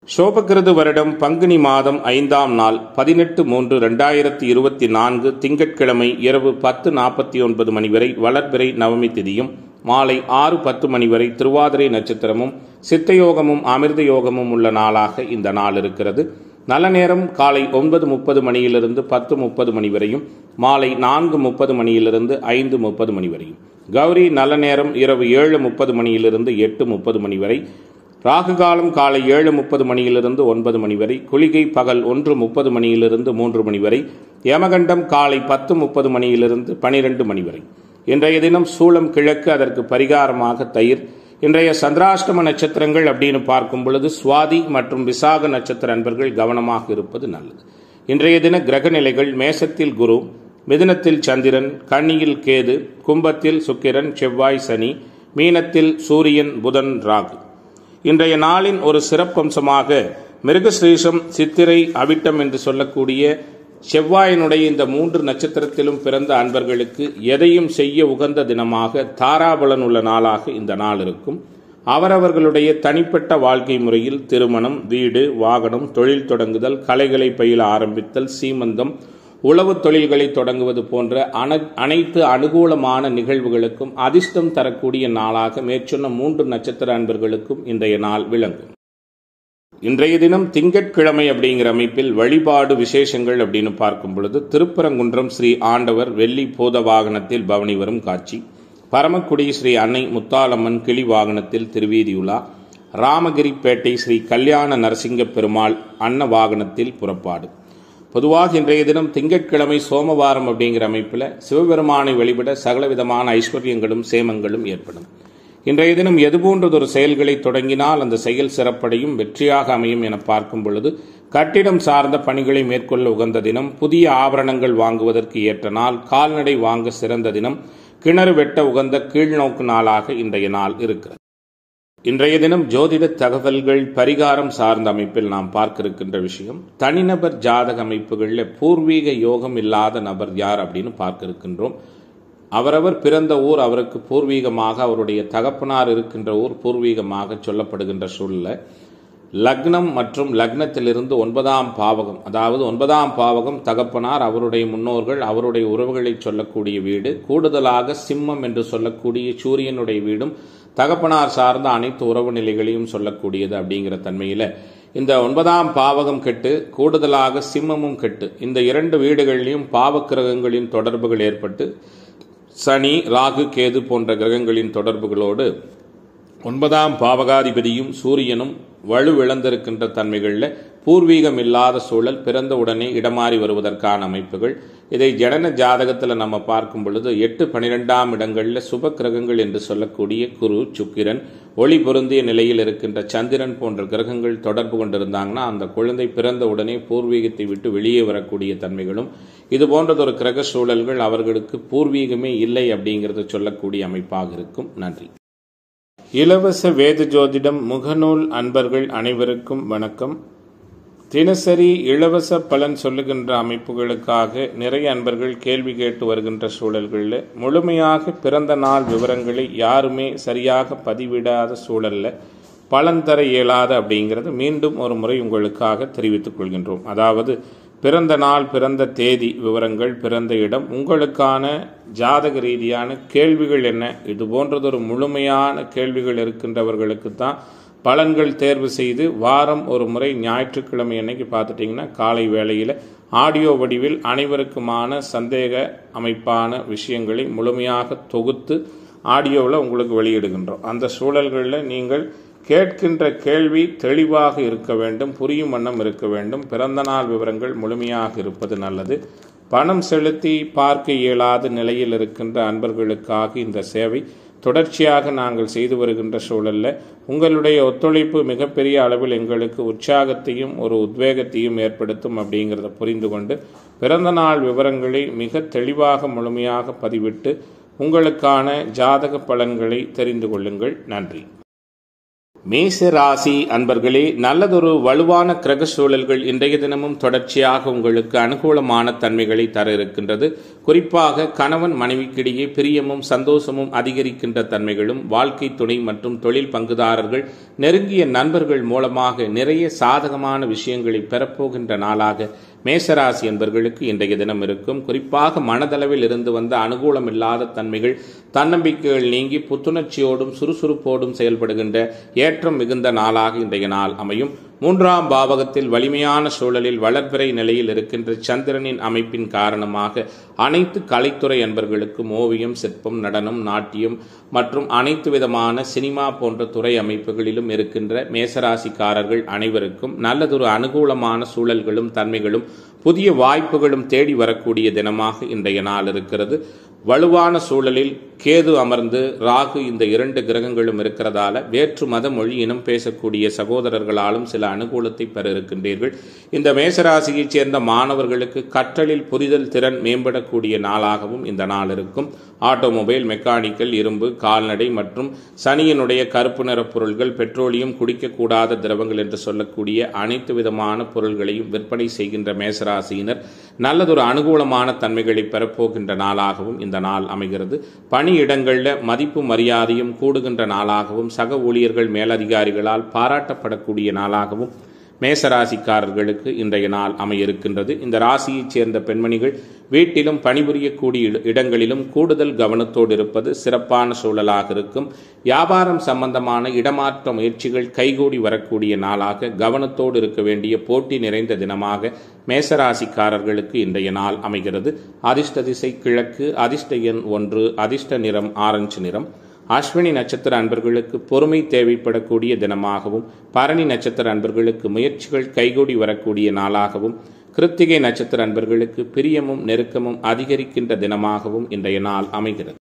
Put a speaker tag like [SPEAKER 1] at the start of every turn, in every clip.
[SPEAKER 1] சோபகிருது வருடம் பங்குனி மாதம் ஐந்தாம் நாள் பதினெட்டு மூன்று ரெண்டாயிரத்தி இருபத்தி நான்கு திங்கட்கிழமை இரவு பத்து நாற்பத்தி ஒன்பது மணி வரை வளர்பிறை நவமி திதியும் மாலை ஆறு பத்து மணி வரை திருவாதிரை நட்சத்திரமும் சித்தயோகமும் அமிர்த யோகமும் உள்ள நாளாக இந்த நாள் இருக்கிறது நல்ல நேரம் காலை ஒன்பது முப்பது மணியிலிருந்து பத்து முப்பது மணி வரையும் மாலை நான்கு முப்பது மணியிலிருந்து ஐந்து முப்பது மணி வரையும் கௌரி நல்ல நேரம் இரவு ஏழு முப்பது மணியிலிருந்து எட்டு முப்பது மணி வரை ராகு காலம் காலை ஏழு முப்பது மணியிலிருந்து ஒன்பது மணி வரை குளிகை பகல் ஒன்று முப்பது மணியிலிருந்து மூன்று மணி வரை யமகண்டம் காலை பத்து முப்பது மணியிலிருந்து பனிரெண்டு மணி வரை இன்றைய தினம் சூளம் கிழக்கு அதற்கு பரிகாரமாக தயிர் இன்றைய சந்திராஷ்டம நட்சத்திரங்கள் அப்படின்னு பார்க்கும் பொழுது சுவாதி மற்றும் விசாக நட்சத்திர அன்பர்கள் கவனமாக இருப்பது நல்லது இன்றைய தின கிரக நிலைகள் மேசத்தில் குரு மிதுனத்தில் சந்திரன் கன்னியில் கேது கும்பத்தில் சுக்கிரன் செவ்வாய் சனி மீனத்தில் சூரியன் புதன் ராகு இன்றைய நாளின் ஒரு சிறப்பம்சமாக மிருகஸ்ரீஷம் சித்திரை அவிட்டம் என்று சொல்லக்கூடிய செவ்வாயினுடைய இந்த மூன்று நட்சத்திரத்திலும் பிறந்த அன்பர்களுக்கு எதையும் செய்ய உகந்த தினமாக தாராபலன் உள்ள நாளாக இந்த நாள் இருக்கும் அவரவர்களுடைய தனிப்பட்ட வாழ்க்கை முறையில் திருமணம் வீடு வாகனம் தொழில் தொடங்குதல் கலைகளை பயில ஆரம்பித்தல் சீமந்தம் உளவு தொழில்களை தொடங்குவது போன்ற அன அனைத்து அனுகூலமான நிகழ்வுகளுக்கும் அதிர்ஷ்டம் தரக்கூடிய நாளாக மேற்சொன்ன மூன்று நட்சத்திர அன்பர்களுக்கும் இன்றைய நாள் விளங்கும் இன்றைய தினம் திங்கட்கிழமை அப்படிங்கிற அமைப்பில் வழிபாடு விசேஷங்கள் அப்படின்னு பார்க்கும் பொழுது திருப்பரங்குன்றம் ஸ்ரீ ஆண்டவர் வெள்ளி பூத வாகனத்தில் பவனி வரும் காட்சி பரமக்குடி ஸ்ரீ அன்னை முத்தாலம்மன் கிளி வாகனத்தில் திருவீதியுலா ராமகிரிப்பேட்டை ஸ்ரீ கல்யாண நரசிங்க பெருமாள் அன்ன வாகனத்தில் புறப்பாடு பொதுவாக இன்றைய தினம் திங்கட்கிழமை சோமவாரம் அப்படிங்கிற அமைப்பில் சிவபெருமானை வழிபட சகலவிதமான ஐஸ்வர்யங்களும் சேமங்களும் ஏற்படும் இன்றைய தினம் எதுபோன்றதொரு செயல்களை தொடங்கினால் அந்த செயல் சிறப்படையும் வெற்றியாக அமையும் என பார்க்கும் பொழுது கட்டிடம் சார்ந்த பணிகளை மேற்கொள்ள உகந்த தினம் புதிய ஆபரணங்கள் வாங்குவதற்கு ஏற்ற நாள் கால்நடை வாங்க சிறந்த தினம் கிணறு வெட்ட உகந்த கீழ்நோக்கு நாளாக இன்றைய நாள் இருக்கிறது இன்றைய தினம் ஜோதிட தகவல்கள் பரிகாரம் சார்ந்த அமைப்பில் நாம் பார்க்க இருக்கின்ற விஷயம் தனிநபர் ஜாதக அமைப்புகளில் பூர்வீக யோகம் இல்லாத நபர் யார் அப்படின்னு பார்க்க இருக்கின்றோம் அவரவர் பிறந்த ஊர் அவருக்கு பூர்வீகமாக அவருடைய தகப்பனார் இருக்கின்ற ஊர் பூர்வீகமாக சொல்லப்படுகின்ற சூழல லக்னம் மற்றும் லக்னத்திலிருந்து ஒன்பதாம் பாவகம் அதாவது ஒன்பதாம் பாவகம் தகப்பனார் அவருடைய முன்னோர்கள் அவருடைய உறவுகளை சொல்லக்கூடிய வீடு கூடுதலாக சிம்மம் என்று சொல்லக்கூடிய சூரியனுடைய வீடும் தகப்பனார் சார்ந்த அனைத்து உறவு நிலைகளையும் சொல்லக்கூடியது அப்படிங்கிற தன்மையில் இந்த ஒன்பதாம் பாவகம் கெட்டு கூடுதலாக சிம்மமும் கெட்டு இந்த இரண்டு வீடுகளிலும் பாவக்கிரகங்களின் தொடர்புகள் ஏற்பட்டு சனி ராகு கேது போன்ற கிரகங்களின் தொடர்புகளோடு ஒன்பதாம் பாவகாதிபதியும் சூரியனும் வலுவிழந்திருக்கின்ற தன்மைகளில் பூர்வீகம் இல்லாத சூழல் பிறந்த உடனே இடமாறி வருவதற்கான அமைப்புகள் இதை ஜனன ஜாதகத்தில் நம்ம பார்க்கும் பொழுது எட்டு பனிரெண்டாம் இடங்களில் சுப கிரகங்கள் என்று சொல்லக்கூடிய குரு சுக்கிரன் ஒளி பொருந்திய நிலையில் இருக்கின்ற சந்திரன் போன்ற கிரகங்கள் தொடர்பு கொண்டிருந்தாங்கன்னா அந்த குழந்தை பிறந்த உடனே பூர்வீகத்தை விட்டு வெளியே வரக்கூடிய தன்மைகளும் இது போன்றதொரு கிரக சூழல்கள் அவர்களுக்கு பூர்வீகமே இல்லை அப்படிங்கிறத சொல்லக்கூடிய அமைப்பாக இருக்கும் நன்றி இலவச வேத ஜோதிடம் முகநூல் அன்பர்கள் அனைவருக்கும் வணக்கம் தினசரி இலவச பலன் சொல்லுகின்ற அமைப்புகளுக்காக நிறைய அன்பர்கள் கேள்வி கேட்டு வருகின்ற சூழல்களில் முழுமையாக பிறந்த நாள் விவரங்களை யாருமே சரியாக பதிவிடாத சூழலில் பலன் தர இயலாத அப்படிங்கிறது மீண்டும் ஒரு முறை உங்களுக்காக தெரிவித்துக் கொள்கின்றோம் அதாவது பிறந்த நாள் பிறந்த தேதி விவரங்கள் பிறந்த இடம் உங்களுக்கான ஜாதக ரீதியான கேள்விகள் என்ன இது போன்றதொரு முழுமையான கேள்விகள் இருக்கின்றவர்களுக்கு தான் பலன்கள் தேர்வு செய்து வாரம் ஒரு முறை ஞாயிற்றுக்கிழமை அன்னைக்கு பார்த்துட்டிங்கன்னா காலை வேளையில் ஆடியோ வடிவில் அனைவருக்குமான சந்தேக அமைப்பான விஷயங்களை முழுமையாக தொகுத்து ஆடியோவில் உங்களுக்கு வெளியிடுகின்றோம் அந்த சூழல்களில் நீங்கள் கேட்கின்ற கேள்வி தெளிவாக இருக்க வேண்டும் புரியும் வண்ணம் இருக்க வேண்டும் பிறந்த நாள் விவரங்கள் முழுமையாக இருப்பது நல்லது பணம் செலுத்தி பார்க்க இயலாத நிலையில் இருக்கின்ற அன்பர்களுக்காக இந்த சேவை தொடர்ச்சியாக நாங்கள் செய்து வருகின்ற சூழலில் உங்களுடைய ஒத்துழைப்பு மிகப்பெரிய அளவில் எங்களுக்கு உற்சாகத்தையும் ஒரு உத்வேகத்தையும் ஏற்படுத்தும் அப்படிங்கிறத புரிந்து கொண்டு பிறந்த நாள் விவரங்களை மிக தெளிவாக முழுமையாக பதிவிட்டு உங்களுக்கான ஜாதக பலன்களை தெரிந்து கொள்ளுங்கள் நன்றி மேச ராசி அன்பர்களே நல்லதொரு வலுவான கிரக சூழல்கள் இன்றைய தினமும் தொடர்ச்சியாக உங்களுக்கு அனுகூலமான தன்மைகளை தர இருக்கின்றது குறிப்பாக கணவன் மனைவிக்கிடையே பிரியமும் சந்தோஷமும் அதிகரிக்கின்ற தன்மைகளும் வாழ்க்கை துணை மற்றும் தொழில் பங்குதாரர்கள் நெருங்கிய நண்பர்கள் மூலமாக நிறைய சாதகமான விஷயங்களை பெறப்போகின்ற நாளாக மேசராசி என்பவர்களுக்கு இன்றைய தினம் இருக்கும் குறிப்பாக மனதளவில் இருந்து வந்த அனுகூலம் இல்லாத தன்மைகள் தன்னம்பிக்கைகள் நீங்கி புத்துணர்ச்சியோடும் சுறுசுறுப்போடும் செயல்படுகின்ற ஏற்றம் மிகுந்த நாளாக இன்றைய நாள் அமையும் மூன்றாம் பாவகத்தில் வலிமையான சூழலில் வளர்பிறை நிலையில் இருக்கின்ற சந்திரனின் அமைப்பின் காரணமாக அனைத்து கலைத்துறை அன்பர்களுக்கும் ஓவியம் சிற்பம் நடனம் நாட்டியம் மற்றும் அனைத்து விதமான சினிமா போன்ற துறை அமைப்புகளிலும் இருக்கின்ற மேசராசிக்காரர்கள் அனைவருக்கும் நல்லதொரு அனுகூலமான சூழல்களும் தன்மைகளும் புதிய வாய்ப்புகளும் தேடி வரக்கூடிய தினமாக இன்றைய நாள் இருக்கிறது வலுவான சூழலில் கேது அமர்ந்து ராகு இந்த இரண்டு கிரகங்களும் இருக்கிறதால வேற்று மத மொழி இனம் பேசக்கூடிய சகோதரர்களாலும் சில அனுகூலத்தை பெற இருக்கின்றீர்கள் இந்த மேசராசியைச் சேர்ந்த மாணவர்களுக்கு கற்றலில் புரிதல் திறன் மேம்படக்கூடிய நாளாகவும் இந்த நாள் இருக்கும் ஆட்டோமொபைல் மெக்கானிக்கல் இரும்பு கால்நடை மற்றும் சனியினுடைய கருப்பு நிற பொருள்கள் பெட்ரோலியம் குடிக்கக்கூடாத திரவங்கள் என்று சொல்லக்கூடிய அனைத்து விதமான பொருள்களையும் விற்பனை செய்கின்ற மேசராசியினர் நல்லதொரு அனுகூலமான தன்மைகளை பெறப்போகின்ற நாளாகவும் இந்த நாள் அமைகிறது பணியிடங்களில் மதிப்பு மரியாதையும் கூடுகின்ற நாளாகவும் சக ஊழியர்கள் மேலதிகாரிகளால் பாராட்டப்படக்கூடிய நாளாகவும் மேசராசிக்காரர்களுக்கு இன்றைய நாள் அமையிருக்கின்றது இந்த ராசியைச் சேர்ந்த பெண்மணிகள் வீட்டிலும் பணிபுரியக்கூடிய இடங்களிலும் கூடுதல் கவனத்தோடு இருப்பது சிறப்பான சூழலாக இருக்கும் வியாபாரம் சம்பந்தமான இடமாற்ற முயற்சிகள் கைகூடி வரக்கூடிய நாளாக கவனத்தோடு இருக்க வேண்டிய போட்டி நிறைந்த தினமாக மேசராசிக்காரர்களுக்கு இன்றைய நாள் அமைகிறது அதிர்ஷ்ட திசை கிழக்கு அதிர்ஷ்ட எண் ஒன்று அதிர்ஷ்ட நிறம் ஆரஞ்சு நிறம் அஸ்வினி நட்சத்திர அன்பர்களுக்கு பொறுமை தேவைப்படக்கூடிய தினமாகவும் பரணி நட்சத்திர அன்பர்களுக்கு முயற்சிகள் கைகூடி வரக்கூடிய நாளாகவும் கிருத்திகை நட்சத்திர அன்பர்களுக்கு பிரியமும் நெருக்கமும் அதிகரிக்கின்ற தினமாகவும் இன்றைய நாள் அமைகிறது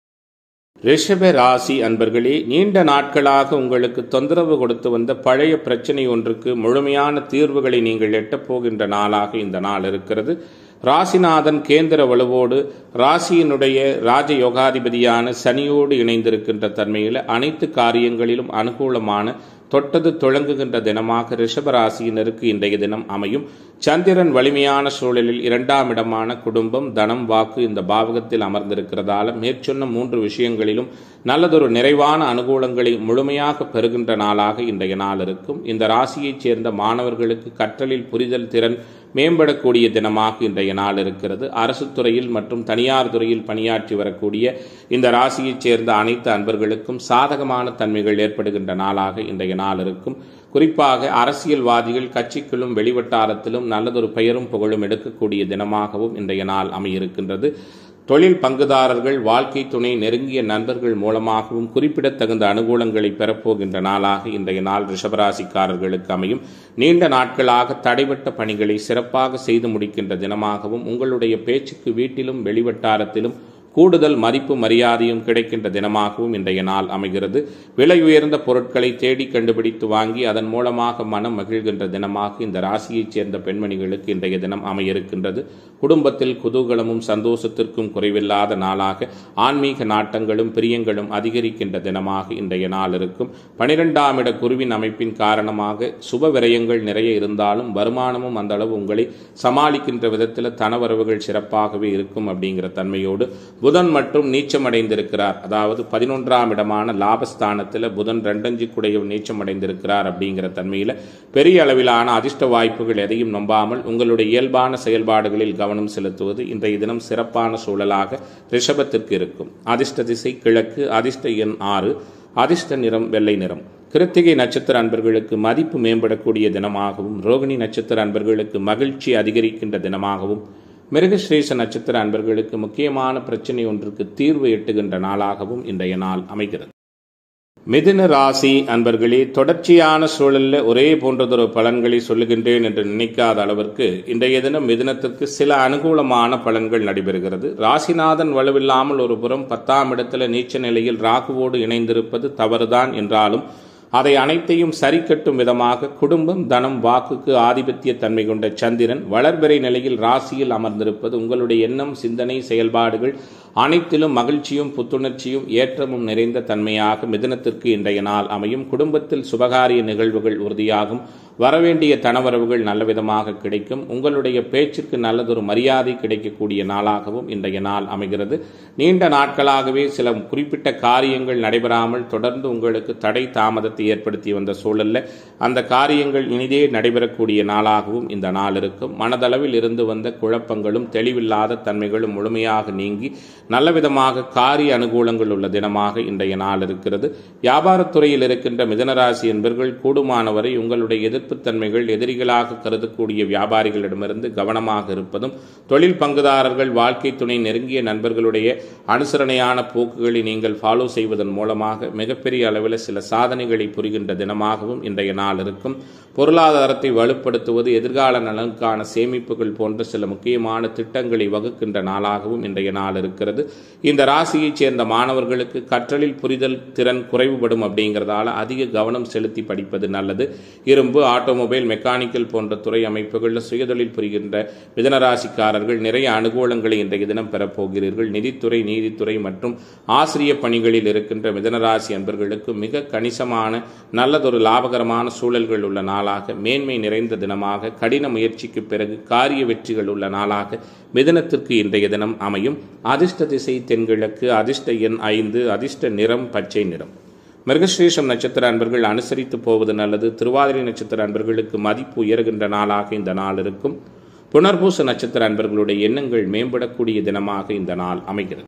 [SPEAKER 1] ரிஷப ராசி அன்பர்களே நீண்ட நாட்களாக உங்களுக்கு தொந்தரவு கொடுத்து வந்த பழைய பிரச்சனை ஒன்றுக்கு முழுமையான தீர்வுகளை நீங்கள் எட்டப் போகின்ற நாளாக இந்த நாள் இருக்கிறது ராசிநாதன் கேந்திர வலுவோடு ராசியினுடைய ராஜயோகாதிபதியான சனியோடு இணைந்திருக்கின்ற தன்மையில் அனைத்து காரியங்களிலும் அனுகூலமான தொட்டது தொடங்குகின்ற தினமாக ரிஷபராசியினருக்கு இன்றைய தினம் அமையும் சந்திரன் வலிமையான சூழலில் இரண்டாம் இடமான குடும்பம் தனம் வாக்கு இந்த பாவகத்தில் அமர்ந்திருக்கிறதால மேற்சொன்ன மூன்று விஷயங்களிலும் நல்லதொரு நிறைவான அனுகூலங்களை முழுமையாக பெறுகின்ற நாளாக இன்றைய நாள் இருக்கும் இந்த ராசியைச் சேர்ந்த மாணவர்களுக்கு கற்றலில் புரிதல் திறன் மேம்படக்கூடிய தினமாக இன்றைய நாள் இருக்கிறது அரசு துறையில் மற்றும் தனியார் துறையில் பணியாற்றி வரக்கூடிய இந்த ராசியைச் சேர்ந்த அனைத்து அன்பர்களுக்கும் சாதகமான தன்மைகள் ஏற்படுகின்ற நாளாக இன்றைய நாள் இருக்கும் குறிப்பாக அரசியல்வாதிகள் கட்சிக்குள்ளும் வெளிவட்டாரத்திலும் நல்லதொரு பெயரும் புகழும் எடுக்கக்கூடிய தினமாகவும் இன்றைய நாள் அமையிருக்கின்றது தொழில் பங்குதாரர்கள் வாழ்க்கை துணை நெருங்கிய நண்பர்கள் மூலமாகவும் குறிப்பிடத்தகுந்த அனுகூலங்களை பெறப்போகின்ற நாளாக இன்றைய நாள் ரிஷபராசிக்காரர்களுக்கு அமையும் நீண்ட நாட்களாக தடைபட்ட பணிகளை சிறப்பாக செய்து முடிக்கின்ற தினமாகவும் உங்களுடைய பேச்சுக்கு வீட்டிலும் வெளிவட்டாரத்திலும் கூடுதல் மதிப்பு மரியாதையும் கிடைக்கின்ற தினமாகவும் இன்றைய நாள் அமைகிறது விலை உயர்ந்த பொருட்களை தேடி கண்டுபிடித்து வாங்கி அதன் மூலமாக மனம் மகிழ்கின்ற தினமாக இந்த ராசியைச் சேர்ந்த பெண்மணிகளுக்கு இன்றைய தினம் அமையிருக்கின்றது குடும்பத்தில் குதூகலமும் சந்தோஷத்திற்கும் குறைவில்லாத நாளாக ஆன்மீக நாட்டங்களும் பிரியங்களும் அதிகரிக்கின்ற தினமாக இன்றைய நாள் இருக்கும் பனிரெண்டாம் இட குருவின் அமைப்பின் காரணமாக சுப விரயங்கள் நிறைய இருந்தாலும் வருமானமும் அந்த அளவு உங்களை சமாளிக்கின்ற விதத்தில் தனவரவுகள் சிறப்பாகவே இருக்கும் அப்படிங்கிற தன்மையோடு புதன் மற்றும் நீச்சமடைந்திருக்கிறார் அதாவது பதினொன்றாம் இடமான லாபஸ்தானத்தில் புதன் ரெண்டஞ்சு குடைய நீச்சமடைந்திருக்கிறார் அப்படிங்கிற தன்மையில் பெரிய அளவிலான அதிர்ஷ்ட வாய்ப்புகள் எதையும் நம்பாமல் உங்களுடைய இயல்பான செயல்பாடுகளில் கவனம் செலுத்துவது இன்றைய தினம் சிறப்பான சூழலாக ரிஷபத்திற்கு இருக்கும் அதிர்ஷ்ட திசை கிழக்கு அதிர்ஷ்ட எண் ஆறு அதிர்ஷ்ட நிறம் வெள்ளை நிறம் கிருத்திகை நட்சத்திர அன்பர்களுக்கு மதிப்பு மேம்படக்கூடிய தினமாகவும் ரோகிணி நட்சத்திர அன்பர்களுக்கு மகிழ்ச்சி அதிகரிக்கின்ற தினமாகவும் மிருகஸ்ரீச நட்சத்திர அன்பர்களுக்கு முக்கியமான பிரச்சனை ஒன்றுக்கு தீர்வு எட்டுகின்ற நாளாகவும் இன்றைய நாள் அமைகிறது மிதுன ராசி அன்பர்களே தொடர்ச்சியான சூழலில் ஒரே போன்றதொரு பலன்களை சொல்லுகின்றேன் என்று நினைக்காத அளவிற்கு இன்றைய தினம் மிதுனத்திற்கு சில அனுகூலமான பலன்கள் நடைபெறுகிறது ராசிநாதன் வலுவில்லாமல் ஒரு புறம் பத்தாம் இடத்துல நீச்ச நிலையில் ராகுவோடு இணைந்திருப்பது தவறுதான் என்றாலும் அதை அனைத்தையும் சரிக்கட்டும் விதமாக குடும்பம் தனம் வாக்குக்கு ஆதிபத்திய தன்மை கொண்ட சந்திரன் வளர்பிறை நிலையில் ராசியில் அமர்ந்திருப்பது உங்களுடைய எண்ணம் சிந்தனை செயல்பாடுகள் அனைத்திலும் மகிழ்ச்சியும் புத்துணர்ச்சியும் ஏற்றமும் நிறைந்த தன்மையாக மிதனத்திற்கு இன்றைய நாள் அமையும் குடும்பத்தில் சுபகாரிய நிகழ்வுகள் உறுதியாகும் வரவேண்டிய தனவரவுகள் நல்லவிதமாக கிடைக்கும் உங்களுடைய பேச்சிற்கு நல்லதொரு மரியாதை கிடைக்கக்கூடிய நாளாகவும் இன்றைய நாள் அமைகிறது நீண்ட நாட்களாகவே சில குறிப்பிட்ட காரியங்கள் நடைபெறாமல் தொடர்ந்து உங்களுக்கு தடை தாமதத்தை ஏற்படுத்தி வந்த சூழல்ல அந்த காரியங்கள் இனிதே நடைபெறக்கூடிய நாளாகவும் இந்த நாள் இருக்கும் மனதளவில் இருந்து வந்த குழப்பங்களும் தெளிவில்லாத தன்மைகளும் முழுமையாக நீங்கி நல்ல விதமாக காரிய அனுகூலங்கள் உள்ள தினமாக இன்றைய நாள் இருக்கிறது வியாபாரத்துறையில் இருக்கின்ற மிதனராசி என்பர்கள் கூடுமானவரை உங்களுடைய எதிர்ப்புத்தன்மைகள் எதிரிகளாக கருதக்கூடிய வியாபாரிகளிடமிருந்து கவனமாக இருப்பதும் தொழில் பங்குதாரர்கள் வாழ்க்கை துணை நெருங்கிய நண்பர்களுடைய அனுசரணையான போக்குகளை நீங்கள் ஃபாலோ செய்வதன் மூலமாக மிகப்பெரிய அளவில் சில சாதனைகளை புரிகின்ற தினமாகவும் இன்றைய நாள் இருக்கும் பொருளாதாரத்தை வலுப்படுத்துவது எதிர்கால நலனுக்கான சேமிப்புகள் போன்ற சில முக்கியமான திட்டங்களை வகுக்கின்ற நாளாகவும் இன்றைய நாள் இருக்கிறது இந்த ராசியைச் சேர்ந்த மாணவர்களுக்கு கற்றலில் புரிதல் திறன் குறைவுபடும் அப்படிங்கிறதால அதிக கவனம் செலுத்தி படிப்பது நல்லது இரும்பு ஆட்டோமொபைல் மெக்கானிக்கல் போன்ற துறை அமைப்புகளில் சுயதொழில் புரிகின்ற மிதனராசிக்காரர்கள் நிறைய அனுகூலங்களை இன்றைய தினம் பெறப்போகிறீர்கள் நிதித்துறை நீதித்துறை மற்றும் ஆசிரிய பணிகளில் இருக்கின்ற மிதனராசி அன்பர்களுக்கு மிக கணிசமான நல்லதொரு லாபகரமான சூழல்கள் உள்ள நாளாக மேன்மை நிறைந்த தினமாக கடின முயற்சிக்கு பிறகு காரிய வெற்றிகள் உள்ள நாளாக மிதனத்திற்கு இன்றைய தினம் அமையும் அதிர்ஷ்ட திசை தென்கிழக்கு அதிர்ஷ்ட எண் ஐந்து அதிர்ஷ்ட நிறம் பச்சை நிறம் மிருகஸ்ரீஷம் நட்சத்திர அன்பர்கள் அனுசரித்து போவது நல்லது திருவாதிரை நட்சத்திர அன்பர்களுக்கு மதிப்பு உயர்கின்ற நாளாக இந்த நாள் இருக்கும் புனர்பூச நட்சத்திர அன்பர்களுடைய எண்ணங்கள் மேம்படக்கூடிய தினமாக இந்த நாள் அமைகிறது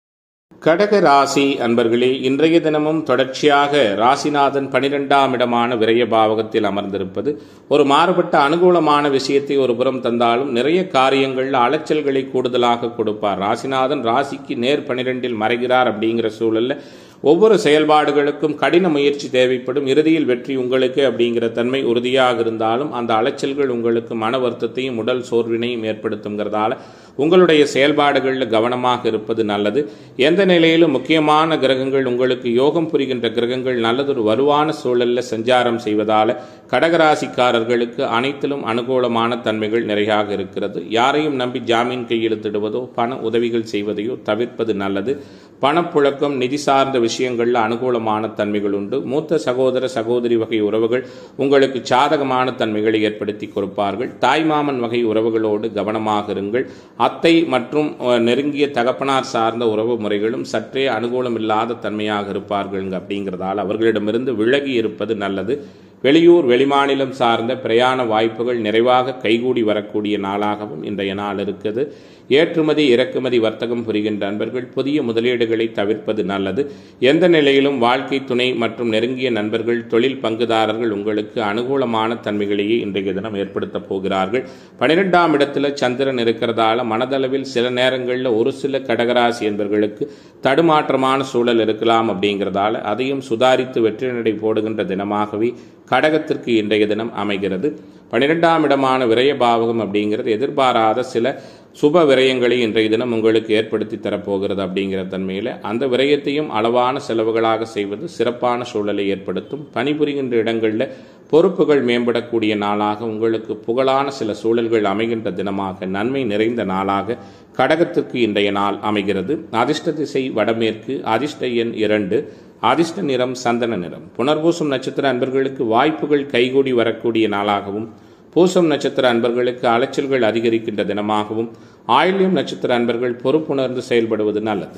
[SPEAKER 1] கடக ராசி அன்பர்களே இன்றைய தினமும் தொடர்ச்சியாக ராசிநாதன் பனிரெண்டாம் இடமான விரய பாவகத்தில் அமர்ந்திருப்பது ஒரு மாறுபட்ட அனுகூலமான விஷயத்தை ஒரு புறம் தந்தாலும் நிறைய காரியங்களில் அலைச்சல்களை கூடுதலாக கொடுப்பார் ராசிநாதன் ராசிக்கு நேர் பனிரெண்டில் மறைகிறார் அப்படிங்கிற சூழல்ல ஒவ்வொரு செயல்பாடுகளுக்கும் கடின முயற்சி தேவைப்படும் இறுதியில் வெற்றி உங்களுக்கு அப்படிங்கிற தன்மை உறுதியாக இருந்தாலும் அந்த அலைச்சல்கள் உங்களுக்கு மன வருத்தத்தையும் உடல் சோர்வினையும் ஏற்படுத்துங்கிறதால உங்களுடைய செயல்பாடுகளில் கவனமாக இருப்பது நல்லது எந்த நிலையிலும் முக்கியமான கிரகங்கள் உங்களுக்கு யோகம் புரிகின்ற கிரகங்கள் நல்லதொரு வலுவான சூழலில் சஞ்சாரம் செய்வதால கடகராசிக்காரர்களுக்கு அனைத்திலும் அனுகூலமான தன்மைகள் நிறையாக இருக்கிறது யாரையும் நம்பி ஜாமீன் கையெழுத்திடுவதோ பண உதவிகள் செய்வதையோ தவிர்ப்பது நல்லது பணப்புழக்கம் நிதி சார்ந்த விஷயங்களில் அனுகூலமான தன்மைகள் உண்டு மூத்த சகோதர சகோதரி வகை உறவுகள் உங்களுக்கு சாதகமான தன்மைகளை ஏற்படுத்தி கொடுப்பார்கள் தாய்மாமன் வகை உறவுகளோடு கவனமாக இருங்கள் அத்தை மற்றும் நெருங்கிய தகப்பனார் சார்ந்த உறவு முறைகளும் சற்றே அனுகூலம் இல்லாத தன்மையாக இருப்பார்கள் அப்படிங்கிறதால் அவர்களிடமிருந்து விலகி இருப்பது நல்லது வெளியூர் வெளிமாநிலம் சார்ந்த பிரயாண வாய்ப்புகள் நிறைவாக கைகூடி வரக்கூடிய நாளாகவும் இன்றைய நாள் இருக்குது ஏற்றுமதி இறக்குமதி வர்த்தகம் புரிகின்ற நண்பர்கள் புதிய முதலீடுகளை தவிர்ப்பது நல்லது எந்த நிலையிலும் வாழ்க்கை துணை மற்றும் நெருங்கிய நண்பர்கள் தொழில் பங்குதாரர்கள் உங்களுக்கு அனுகூலமான தன்மைகளையே இன்றைய தினம் ஏற்படுத்தப் போகிறார்கள் பனிரெண்டாம் இடத்துல சந்திரன் இருக்கிறதால மனதளவில் சில நேரங்களில் ஒரு சில கடகராசி என்பவர்களுக்கு தடுமாற்றமான சூழல் இருக்கலாம் அப்படிங்கிறதால அதையும் சுதாரித்து வெற்றி நடை போடுகின்ற தினமாகவே கடகத்திற்கு இன்றைய தினம் அமைகிறது பனிரெண்டாம் இடமான விரய பாவகம் அப்படிங்கிறது எதிர்பாராத சில சுப விரயங்களை இன்றைய தினம் உங்களுக்கு ஏற்படுத்தி தரப்போகிறது அப்படிங்கிற தன்மையில் அந்த விரயத்தையும் அளவான செலவுகளாக செய்வது சிறப்பான சூழலை ஏற்படுத்தும் பணிபுரிகின்ற இடங்களில் பொறுப்புகள் மேம்படக்கூடிய நாளாக உங்களுக்கு புகழான சில சூழல்கள் அமைகின்ற தினமாக நன்மை நிறைந்த நாளாக கடகத்திற்கு இன்றைய நாள் அமைகிறது அதிர்ஷ்ட திசை வடமேற்கு அதிர்ஷ்ட எண் இரண்டு அதிர்ஷ்ட நிறம் சந்தன நிறம் புனர்பூசம் நட்சத்திர அன்பர்களுக்கு வாய்ப்புகள் கைகூடி வரக்கூடிய நாளாகவும் பூசம் நட்சத்திர அன்பர்களுக்கு அலைச்சல்கள் அதிகரிக்கின்ற தினமாகவும் ஆயில்யம் நட்சத்திர அன்பர்கள் பொறுப்புணர்ந்து செயல்படுவது நல்லது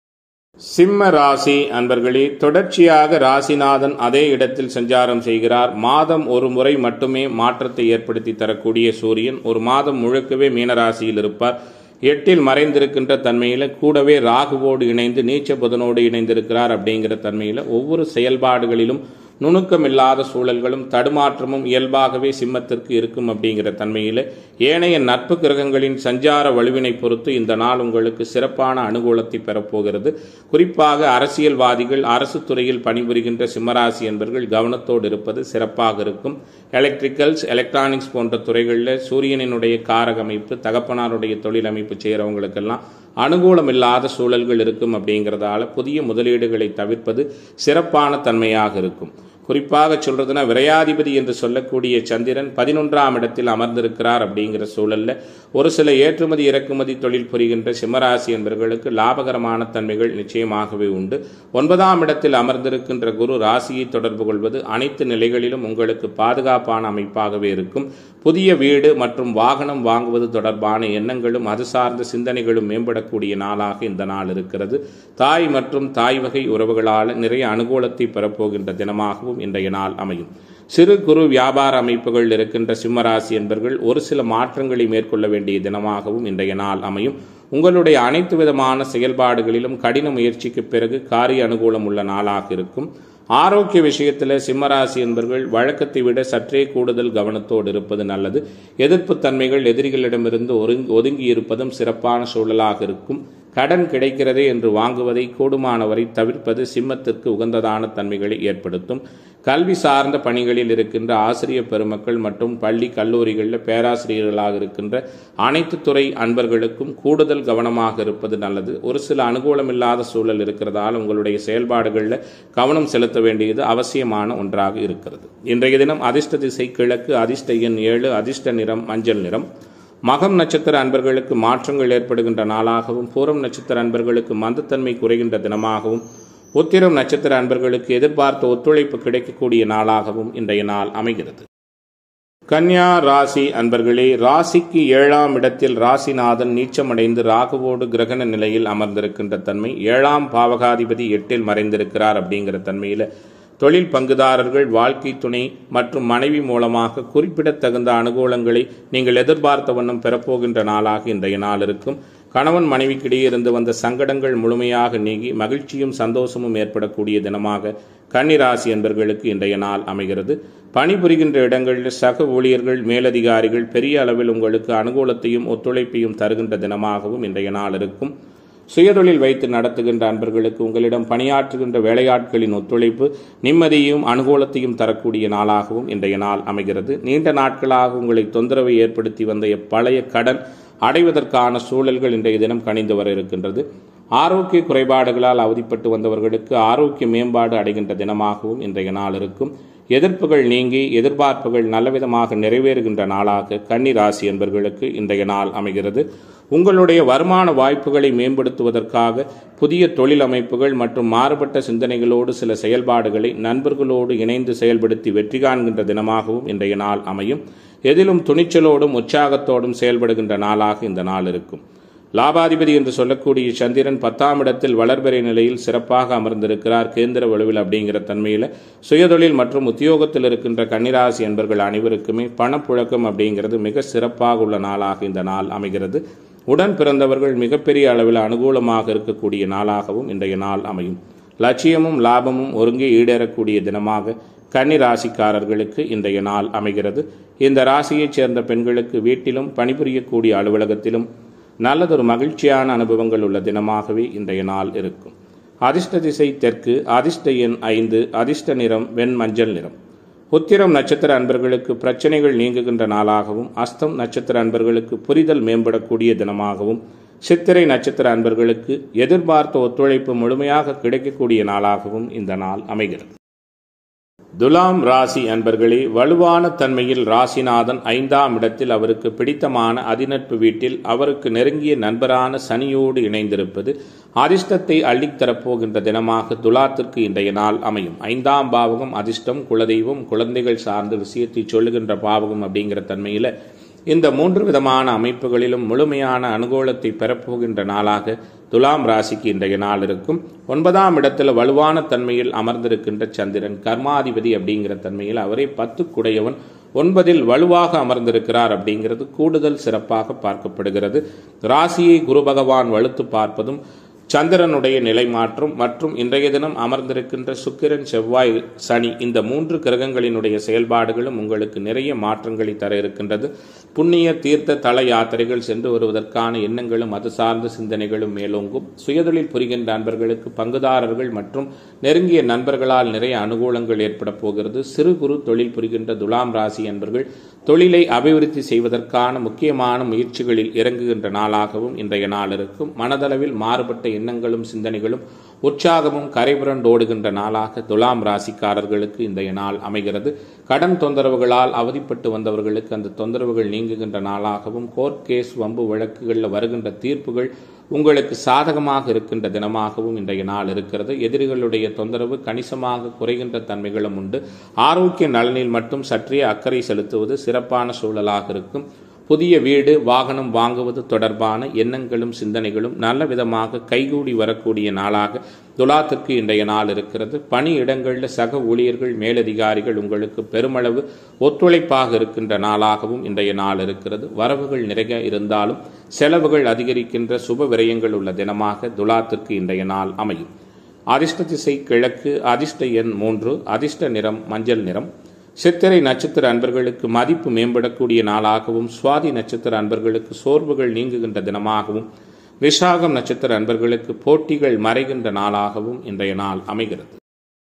[SPEAKER 1] சிம்ம ராசி அன்பர்களே தொடர்ச்சியாக ராசிநாதன் அதே இடத்தில் சஞ்சாரம் செய்கிறார் மாதம் ஒரு முறை மட்டுமே மாற்றத்தை ஏற்படுத்தி தரக்கூடிய சூரியன் ஒரு மாதம் முழுக்கவே மீனராசியில் இருப்பார் எட்டில் மறைந்திருக்கின்ற தன்மையில் கூடவே ராகுவோடு இணைந்து நீச்ச புதனோடு இணைந்திருக்கிறார் அப்படிங்கிற தன்மையில் ஒவ்வொரு செயல்பாடுகளிலும் நுணுக்கமில்லாத சூழல்களும் தடுமாற்றமும் இயல்பாகவே சிம்மத்திற்கு இருக்கும் அப்படிங்கிற தன்மையில் ஏனைய நட்பு கிரகங்களின் சஞ்சார வலுவினை பொறுத்து இந்த நாள் உங்களுக்கு சிறப்பான அனுகூலத்தை பெறப்போகிறது குறிப்பாக அரசியல்வாதிகள் அரசு துறையில் பணிபுரிகின்ற சிம்மராசி என்பவர்கள் கவனத்தோடு இருப்பது சிறப்பாக இருக்கும் எலக்ட்ரிக்கல்ஸ் எலக்ட்ரானிக்ஸ் போன்ற துறைகளில் சூரியனினுடைய காரக அமைப்பு தகப்பனாருடைய தொழில் அமைப்பு செய்கிறவங்களுக்கெல்லாம் அனுகூலம் இல்லாத சூழல்கள் இருக்கும் அப்படிங்கிறதால புதிய முதலீடுகளை தவிர்ப்பது சிறப்பான தன்மையாக இருக்கும் குறிப்பாக சொல்றதுன்னா விரையாதிபதி என்று சொல்லக்கூடிய சந்திரன் பதினொன்றாம் இடத்தில் அமர்ந்திருக்கிறார் அப்படிங்கிற சூழல்ல ஒரு சில ஏற்றுமதி இறக்குமதி தொழில் புரிகின்ற சிம்மராசி என்பவர்களுக்கு லாபகரமான தன்மைகள் நிச்சயமாகவே உண்டு ஒன்பதாம் இடத்தில் அமர்ந்திருக்கின்ற குரு ராசியை தொடர்பு கொள்வது அனைத்து நிலைகளிலும் உங்களுக்கு பாதுகாப்பான அமைப்பாகவே இருக்கும் புதிய வீடு மற்றும் வாகனம் வாங்குவது தொடர்பான எண்ணங்களும் அது சார்ந்த சிந்தனைகளும் மேம்படக்கூடிய நாளாக இந்த நாள் இருக்கிறது தாய் மற்றும் தாய் வகை உறவுகளால் நிறைய அனுகூலத்தை பெறப்போகின்ற தினமாகவும் இன்றைய நாள் அமையும் சிறு குறு வியாபார அமைப்புகள் இருக்கின்ற சிம்மராசி என்பவர்கள் ஒரு சில மாற்றங்களை மேற்கொள்ள வேண்டிய தினமாகவும் இன்றைய நாள் அமையும் உங்களுடைய அனைத்து விதமான செயல்பாடுகளிலும் கடின முயற்சிக்கு பிறகு காரிய அனுகூலம் உள்ள நாளாக இருக்கும் ஆரோக்கிய விஷயத்தில் சிம்மராசி என்பவர்கள் வழக்கத்தை விட சற்றே கூடுதல் கவனத்தோடு இருப்பது நல்லது எதிர்ப்பு தன்மைகள் எதிரிகளிடமிருந்து ஒருங்கி ஒதுங்கி இருப்பதும் சிறப்பான சூழலாக இருக்கும் கடன் கிடைக்கிறதே என்று வாங்குவதை கூடுமானவரை தவிர்ப்பது சிம்மத்திற்கு உகந்ததான தன்மைகளை ஏற்படுத்தும் கல்வி சார்ந்த பணிகளில் இருக்கின்ற ஆசிரியர் பெருமக்கள் மற்றும் பள்ளி கல்லூரிகளில் பேராசிரியர்களாக இருக்கின்ற அனைத்து துறை அன்பர்களுக்கும் கூடுதல் கவனமாக இருப்பது நல்லது ஒரு சில அனுகூலமில்லாத சூழல் இருக்கிறதால் உங்களுடைய செயல்பாடுகளில் கவனம் செலுத்த வேண்டியது அவசியமான ஒன்றாக இருக்கிறது இன்றைய தினம் அதிர்ஷ்ட திசை கிழக்கு அதிர்ஷ்ட எண் ஏழு அதிர்ஷ்ட நிறம் மஞ்சள் நிறம் மகம் நட்சத்திர அன்பர்களுக்கு மாற்றங்கள் ஏற்படுகின்ற நாளாகவும் பூரம் நட்சத்திர அன்பர்களுக்கு மந்தத்தன்மை குறைகின்ற தினமாகவும் உத்திரம் நட்சத்திர அன்பர்களுக்கு எதிர்பார்த்த ஒத்துழைப்பு கிடைக்கக்கூடிய நாளாகவும் இன்றைய நாள் அமைகிறது கன்னியா ராசி அன்பர்களே ராசிக்கு ஏழாம் இடத்தில் ராசிநாதன் நீச்சமடைந்து ராகுவோடு கிரகண நிலையில் அமர்ந்திருக்கின்ற தன்மை ஏழாம் பாவகாதிபதி எட்டில் மறைந்திருக்கிறார் அப்படிங்கிற தன்மையில் தொழில் பங்குதாரர்கள் வாழ்க்கை துணை மற்றும் மனைவி மூலமாக குறிப்பிடத்தகுந்த அனுகூலங்களை நீங்கள் எதிர்பார்த்த வண்ணம் பெறப்போகின்ற நாளாக இன்றைய நாள் இருக்கும் கணவன் மனைவிக்கிடையே இருந்து வந்த சங்கடங்கள் முழுமையாக நீங்கி மகிழ்ச்சியும் சந்தோஷமும் ஏற்படக்கூடிய தினமாக கன்னிராசி என்பர்களுக்கு இன்றைய நாள் அமைகிறது பணிபுரிகின்ற இடங்களில் சக ஊழியர்கள் மேலதிகாரிகள் பெரிய அளவில் உங்களுக்கு அனுகூலத்தையும் ஒத்துழைப்பையும் தருகின்ற தினமாகவும் இன்றைய நாள் இருக்கும் சுயதொழில் வைத்து நடத்துகின்ற அன்பர்களுக்கு உங்களிடம் பணியாற்றுகின்ற வேலையாட்களின் ஒத்துழைப்பு நிம்மதியும் அனுகூலத்தையும் தரக்கூடிய நாளாகவும் இன்றைய நாள் அமைகிறது நீண்ட நாட்களாக உங்களை தொந்தரவை ஏற்படுத்தி வந்த பழைய கடன் அடைவதற்கான சூழல்கள் இன்றைய தினம் கணிந்து வர இருக்கின்றது ஆரோக்கிய குறைபாடுகளால் அவதிப்பட்டு வந்தவர்களுக்கு ஆரோக்கிய மேம்பாடு அடைகின்ற தினமாகவும் இன்றைய நாள் இருக்கும் எதிர்ப்புகள் நீங்கி எதிர்பார்ப்புகள் நல்லவிதமாக நிறைவேறுகின்ற நாளாக கன்னி ராசி என்பவர்களுக்கு இன்றைய நாள் அமைகிறது உங்களுடைய வருமான வாய்ப்புகளை மேம்படுத்துவதற்காக புதிய தொழில் அமைப்புகள் மற்றும் மாறுபட்ட சிந்தனைகளோடு சில செயல்பாடுகளை நண்பர்களோடு இணைந்து செயல்படுத்தி வெற்றி காண்கின்ற தினமாகவும் இன்றைய நாள் அமையும் எதிலும் துணிச்சலோடும் உற்சாகத்தோடும் செயல்படுகின்ற நாளாக இந்த நாள் இருக்கும் லாபாதிபதி என்று சொல்லக்கூடிய சந்திரன் பத்தாம் இடத்தில் வளர்பிறை நிலையில் சிறப்பாக அமர்ந்திருக்கிறார் கேந்திர வலுவில் அப்படிங்கிற தன்மையில் சுயதொழில் மற்றும் உத்தியோகத்தில் இருக்கின்ற கன்னிராசி என்பர்கள் அனைவருக்குமே பணப்புழக்கம் அப்படிங்கிறது மிக சிறப்பாக உள்ள நாளாக இந்த நாள் அமைகிறது உடன் பிறந்தவர்கள் மிகப்பெரிய அளவில் அனுகூலமாக இருக்கக்கூடிய நாளாகவும் இன்றைய நாள் அமையும் லட்சியமும் லாபமும் ஒருங்கே ஈடேறக்கூடிய தினமாக கன்னி ராசிக்காரர்களுக்கு இன்றைய நாள் அமைகிறது இந்த ராசியைச் சேர்ந்த பெண்களுக்கு வீட்டிலும் பணிபுரியக்கூடிய அலுவலகத்திலும் நல்லதொரு மகிழ்ச்சியான அனுபவங்கள் உள்ள தினமாகவே இன்றைய நாள் இருக்கும் அதிர்ஷ்ட திசை தெற்கு அதிர்ஷ்ட எண் ஐந்து அதிர்ஷ்ட நிறம் வெண் மஞ்சள் நிறம் உத்திரம் நட்சத்திர அன்பர்களுக்கு பிரச்சனைகள் நீங்குகின்ற நாளாகவும் அஸ்தம் நட்சத்திர அன்பர்களுக்கு புரிதல் மேம்படக்கூடிய தினமாகவும் சித்திரை நட்சத்திர அன்பர்களுக்கு எதிர்பார்த்த ஒத்துழைப்பு முழுமையாக கிடைக்கக்கூடிய நாளாகவும் இந்த நாள் அமைகிறது துலாம் ராசி அன்பர்களே வலுவான தன்மையில் ராசிநாதன் ஐந்தாம் இடத்தில் அவருக்கு பிடித்தமான அதிநட்பு வீட்டில் அவருக்கு நெருங்கிய நண்பரான சனியோடு இணைந்திருப்பது அதிர்ஷ்டத்தை அள்ளித்தரப்போகின்ற தினமாக துலாத்திற்கு இன்றைய நாள் அமையும் ஐந்தாம் பாவகம் அதிர்ஷ்டம் குலதெய்வம் குழந்தைகள் சார்ந்த விஷயத்தை சொல்லுகின்ற பாவகம் அப்படிங்கிற தன்மையில் இந்த மூன்று விதமான அமைப்புகளிலும் முழுமையான அனுகூலத்தை பெறப்போகின்ற நாளாக துலாம் ராசிக்கு இன்றைய நாள் இருக்கும் ஒன்பதாம் இடத்தில் வலுவான தன்மையில் அமர்ந்திருக்கின்ற சந்திரன் கர்மாதிபதி அப்படிங்கிற தன்மையில் அவரை பத்து குடையவன் ஒன்பதில் வலுவாக அமர்ந்திருக்கிறார் அப்படிங்கிறது கூடுதல் சிறப்பாக பார்க்கப்படுகிறது ராசியை குரு பகவான் வலுத்து பார்ப்பதும் சந்திரனுடைய நிலை மாற்றம் மற்றும் இன்றைய தினம் அமர்ந்திருக்கின்ற சுக்கிரன் செவ்வாய் சனி இந்த மூன்று கிரகங்களினுடைய செயல்பாடுகளும் உங்களுக்கு நிறைய மாற்றங்களை தர இருக்கின்றது புண்ணிய தீர்த்த தல யாத்திரைகள் சென்று வருவதற்கான எண்ணங்களும் அது சார்ந்த சிந்தனைகளும் மேலோங்கும் சுயதொழில் புரிகின்ற நண்பர்களுக்கு பங்குதாரர்கள் மற்றும் நெருங்கிய நண்பர்களால் நிறைய அனுகூலங்கள் ஏற்பட போகிறது சிறு குறு தொழில் புரிகின்ற துலாம் ராசி என்பர்கள் தொழிலை அபிவிருத்தி செய்வதற்கான முக்கியமான முயற்சிகளில் இறங்குகின்ற நாளாகவும் இன்றைய நாள் இருக்கும் மனதளவில் மாறுபட்ட எண்ணங்களும் சிந்தனைகளும் உற்சாகமும் கரைபுரண்டோடுகின்ற நாளாக துலாம் ராசிக்காரர்களுக்கு இன்றைய நாள் அமைகிறது கடன் தொந்தரவுகளால் அவதிப்பட்டு வந்தவர்களுக்கு அந்த தொந்தரவுகள் நீங்குகின்ற நாளாகவும் கோர்ட் கேஸ் வம்பு வழக்குகளில் வருகின்ற தீர்ப்புகள் உங்களுக்கு சாதகமாக இருக்கின்ற தினமாகவும் இன்றைய நாள் இருக்கிறது எதிரிகளுடைய தொந்தரவு கணிசமாக குறைகின்ற தன்மைகளும் உண்டு ஆரோக்கிய நலனில் மட்டும் சற்றே அக்கறை செலுத்துவது சிறப்பான சூழலாக இருக்கும் புதிய வீடு வாகனம் வாங்குவது தொடர்பான எண்ணங்களும் சிந்தனைகளும் நல்ல விதமாக கைகூடி வரக்கூடிய நாளாக துலாத்திற்கு இன்றைய நாள் இருக்கிறது பணி இடங்களில் சக ஊழியர்கள் மேலதிகாரிகள் உங்களுக்கு பெருமளவு ஒத்துழைப்பாக இருக்கின்ற நாளாகவும் இன்றைய நாள் இருக்கிறது வரவுகள் நிறைய இருந்தாலும் செலவுகள் அதிகரிக்கின்ற சுப விரயங்கள் உள்ள தினமாக துலாத்திற்கு இன்றைய நாள் அமையும் அதிர்ஷ்ட திசை கிழக்கு அதிர்ஷ்ட எண் மூன்று அதிர்ஷ்ட நிறம் மஞ்சள் நிறம் சித்திரை நட்சத்திர அன்பர்களுக்கு மதிப்பு மேம்படக்கூடிய நாளாகவும் சுவாதி நட்சத்திர அன்பர்களுக்கு சோர்வுகள் நீங்குகின்ற தினமாகவும் விஷாகம் நட்சத்திர அன்பர்களுக்கு போட்டிகள் மறைகின்ற நாளாகவும் இன்றைய நாள் அமைகிறது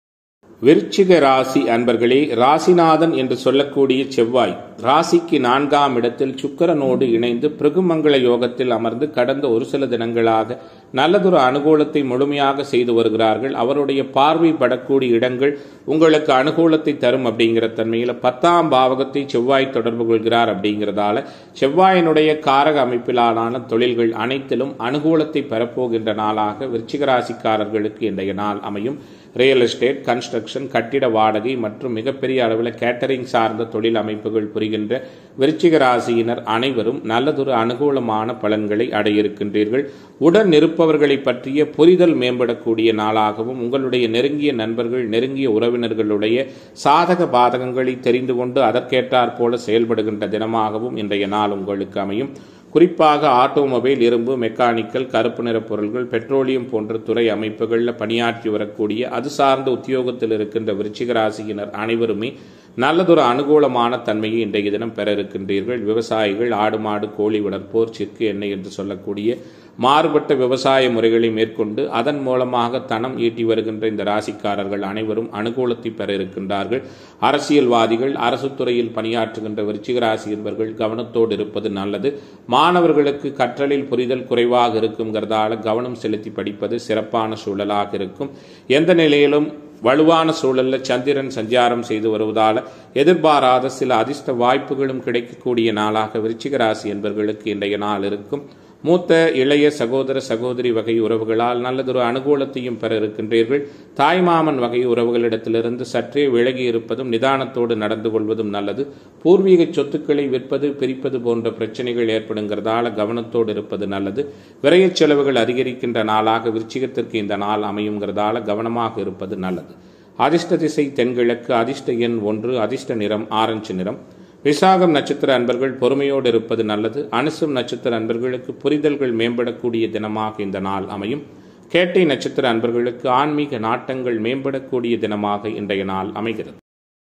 [SPEAKER 1] விருச்சிக ராசி அன்பர்களே ராசிநாதன் என்று சொல்லக்கூடிய செவ்வாய் ராசிக்கு நான்காம் இடத்தில் சுக்கரனோடு இணைந்து பிருகுமங்கள யோகத்தில் அமர்ந்து கடந்த ஒரு சில தினங்களாக நல்லதொரு அனுகூலத்தை முழுமையாக செய்து வருகிறார்கள் அவருடைய பார்வை படக்கூடிய இடங்கள் உங்களுக்கு அனுகூலத்தை தரும் அப்படிங்கிற தன்மையில் பத்தாம் பாவகத்தை செவ்வாய் தொடர்பு கொள்கிறார் அப்படிங்கிறதால செவ்வாயினுடைய காரக அமைப்பிலான தொழில்கள் அனைத்திலும் அனுகூலத்தை பெறப்போகின்ற நாளாக விருச்சிக ராசிக்காரர்களுக்கு இன்றைய நாள் அமையும் ரியல் எஸ்டேட் கன்ஸ்ட்ரக்ஷன் கட்டிட வாடகை மற்றும் மிகப்பெரிய அளவில் கேட்டரிங் சார்ந்த தொழில் அமைப்புகள் புரிகின்ற விருச்சிக ராசியினர் அனைவரும் நல்லதொரு அனுகூலமான பலன்களை அடைய இருக்கின்றீர்கள் உடன் இருப்பவர்களை பற்றிய புரிதல் மேம்படக்கூடிய நாளாகவும் உங்களுடைய நெருங்கிய நண்பர்கள் நெருங்கிய உறவினர்களுடைய சாதக பாதகங்களை தெரிந்து கொண்டு அதற்கேற்றாற் போல செயல்படுகின்ற தினமாகவும் இன்றைய நாள் உங்களுக்கு அமையும் குறிப்பாக ஆட்டோமொபைல் இரும்பு மெக்கானிக்கல் கருப்பு நிற பொருள்கள் பெட்ரோலியம் போன்ற துறை அமைப்புகளில் பணியாற்றி வரக்கூடிய அது சார்ந்த உத்தியோகத்தில் இருக்கின்ற விருச்சிக ராசியினர் அனைவருமே நல்லதொரு அனுகூலமான தன்மையை இன்றைய தினம் பெற இருக்கின்றீர்கள் விவசாயிகள் ஆடு மாடு கோழி வளர்ப்போர் சிற்கு எண்ணெய் என்று சொல்லக்கூடிய மாறுபட்ட விவசாய முறைகளை மேற்கொண்டு அதன் மூலமாக தனம் ஈட்டி வருகின்ற இந்த ராசிக்காரர்கள் அனைவரும் அனுகூலத்தை பெற இருக்கின்றார்கள் அரசியல்வாதிகள் அரசு துறையில் பணியாற்றுகின்ற விருச்சிக ராசி என்பவர்கள் கவனத்தோடு இருப்பது நல்லது மாணவர்களுக்கு கற்றலில் புரிதல் குறைவாக இருக்குங்கிறதால கவனம் செலுத்தி படிப்பது சிறப்பான சூழலாக இருக்கும் எந்த நிலையிலும் வலுவான சூழல்ல சந்திரன் சஞ்சாரம் செய்து வருவதால் எதிர்பாராத சில அதிர்ஷ்ட வாய்ப்புகளும் கிடைக்கக்கூடிய நாளாக விருச்சிக ராசி என்பவர்களுக்கு இன்றைய நாள் இருக்கும் மூத்த இளைய சகோதர சகோதரி வகை உறவுகளால் நல்லதொரு அனுகூலத்தையும் பெற இருக்கின்றீர்கள் தாய்மாமன் வகை உறவுகளிடத்திலிருந்து சற்றே விலகி இருப்பதும் நிதானத்தோடு நடந்து கொள்வதும் நல்லது பூர்வீக சொத்துக்களை விற்பது பிரிப்பது போன்ற பிரச்சனைகள் ஏற்படுங்கிறதால கவனத்தோடு இருப்பது நல்லது விரயச் செலவுகள் அதிகரிக்கின்ற நாளாக விருச்சிகத்திற்கு இந்த நாள் அமையுங்கிறதால கவனமாக இருப்பது நல்லது அதிர்ஷ்ட திசை தென்கிழக்கு அதிர்ஷ்ட எண் ஒன்று அதிர்ஷ்ட நிறம் ஆரஞ்சு நிறம் விசாகம் நட்சத்திர அன்பர்கள் பொறுமையோடு இருப்பது நல்லது அனுசம் நட்சத்திர அன்பர்களுக்கு புரிதல்கள் மேம்படக்கூடிய தினமாக இந்த நாள் அமையும் கேட்டை நட்சத்திர அன்பர்களுக்கு ஆன்மீக நாட்டங்கள் மேம்படக்கூடிய தினமாக இன்றைய நாள் அமைகிறது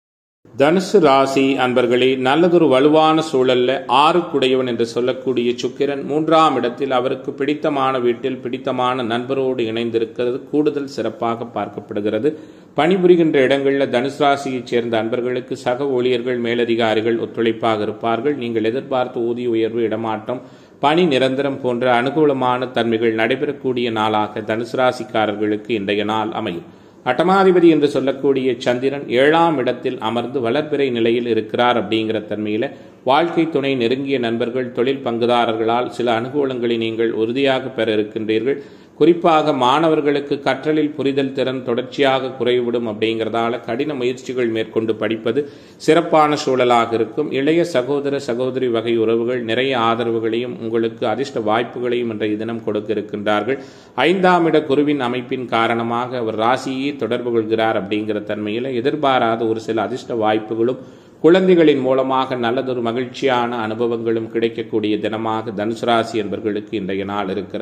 [SPEAKER 1] தனுசு ராசி அன்பர்களே நல்லதொரு வலுவான சூழல்ல ஆறுக்குடையவன் என்று சொல்லக்கூடிய சுக்கிரன் மூன்றாம் இடத்தில் அவருக்கு பிடித்தமான வீட்டில் பிடித்தமான நண்பரோடு இணைந்திருக்கிறது கூடுதல் சிறப்பாக பார்க்கப்படுகிறது பணிபுரிகின்ற இடங்களில் தனுசு ராசியைச் சேர்ந்த அன்பர்களுக்கு சக ஊழியர்கள் மேலதிகாரிகள் ஒத்துழைப்பாக இருப்பார்கள் நீங்கள் எதிர்பார்த்த ஊதிய உயர்வு இடமாற்றம் பணி நிரந்தரம் போன்ற அனுகூலமான தன்மைகள் நடைபெறக்கூடிய நாளாக தனுசு ராசிக்காரர்களுக்கு இன்றைய நாள் அமையும் அட்டமாதிபதி என்று சொல்லக்கூடிய சந்திரன் ஏழாம் இடத்தில் அமர்ந்து வளர்பிறை நிலையில் இருக்கிறார் அப்படிங்கிற தன்மையில வாழ்க்கை துணை நெருங்கிய நண்பர்கள் தொழில் பங்குதாரர்களால் சில அனுகூலங்களை நீங்கள் உறுதியாக பெற இருக்கின்றீர்கள் குறிப்பாக மாணவர்களுக்கு கற்றலில் புரிதல் திறன் தொடர்ச்சியாக குறைவிடும் அப்படிங்கிறதால கடின முயற்சிகள் மேற்கொண்டு படிப்பது சிறப்பான சூழலாக இருக்கும் இளைய சகோதர சகோதரி வகை உறவுகள் நிறைய ஆதரவுகளையும் உங்களுக்கு அதிர்ஷ்ட வாய்ப்புகளையும் இன்றைய தினம் கொடுக்க இருக்கின்றார்கள் ஐந்தாம் இட குருவின் அமைப்பின் காரணமாக அவர் ராசியை தொடர்பு கொள்கிறார் அப்படிங்கிற தன்மையில் எதிர்பாராத ஒரு சில அதிர்ஷ்ட வாய்ப்புகளும் குழந்தைகளின் மூலமாக நல்லதொரு மகிழ்ச்சியான அனுபவங்களும் கிடைக்கக்கூடிய தினமாக தனுசு ராசி என்பவர்களுக்கு இன்றைய நாள் இருக்கிறது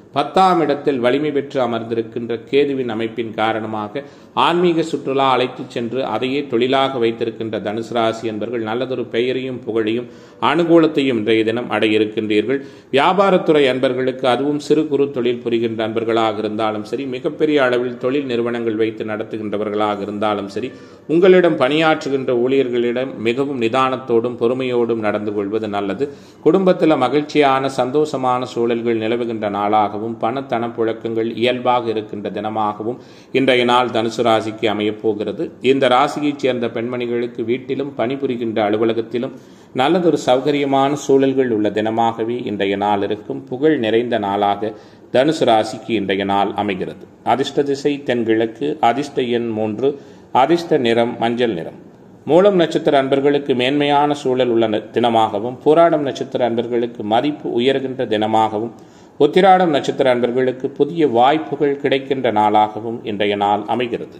[SPEAKER 1] பத்தாம் இடத்தில் வலிமை பெற்று அமர்ந்திருக்கின்ற கேதுவின் அமைப்பின் காரணமாக ஆன்மீக சுற்றுலா அழைத்துச் சென்று அதையே தொழிலாக வைத்திருக்கின்ற தனுசு ராசி என்பவர்கள் நல்லதொரு பெயரையும் புகழையும் அனுகூலத்தையும் இன்றைய தினம் அடைய இருக்கின்றீர்கள் வியாபாரத்துறை அன்பர்களுக்கு அதுவும் சிறு குறு தொழில் புரிகின்ற அன்பர்களாக இருந்தாலும் சரி மிகப்பெரிய அளவில் தொழில் நிறுவனங்கள் வைத்து நடத்துகின்றவர்களாக இருந்தாலும் சரி உங்களிடம் பணியாற்றுகின்ற ஊழியர்களிடம் மிகவும் நிதானத்தோடும் பொறுமையோடும் நடந்து கொள்வது நல்லது குடும்பத்தில் மகிழ்ச்சியான சந்தோஷமான சூழல்கள் நிலவுகின்ற நாளாகவும் பணத்தன புழக்கங்கள் இயல்பாக இருக்கின்ற தினமாகவும் இன்றைய நாள் தனுசு ராசிக்கு அமையப் போகிறது இந்த ராசியைச் சேர்ந்த பெண்மணிகளுக்கு வீட்டிலும் பணிபுரிகின்ற அலுவலகத்திலும் நல்லதொரு சௌகரியமான சூழல்கள் உள்ள தினமாகவே இன்றைய நாள் இருக்கும் புகழ் நிறைந்த நாளாக தனுசு ராசிக்கு இன்றைய நாள் அமைகிறது அதிர்ஷ்ட திசை தென்கிழக்கு அதிர்ஷ்ட எண் மூன்று அதிர்ஷ்ட நிறம் மஞ்சள் நிறம் மூலம் நட்சத்திர அன்பர்களுக்கு மேன்மையான சூழல் உள்ள ந- தினமாகவும் பூராடம் நட்சத்திர அன்பர்களுக்கு மதிப்பு உயர்கின்ற தினமாகவும் உத்திராடம் நட்சத்திர அன்பர்களுக்கு புதிய வாய்ப்புகள் கிடைக்கின்ற நாளாகவும் இன்றைய நாள் அமைகிறது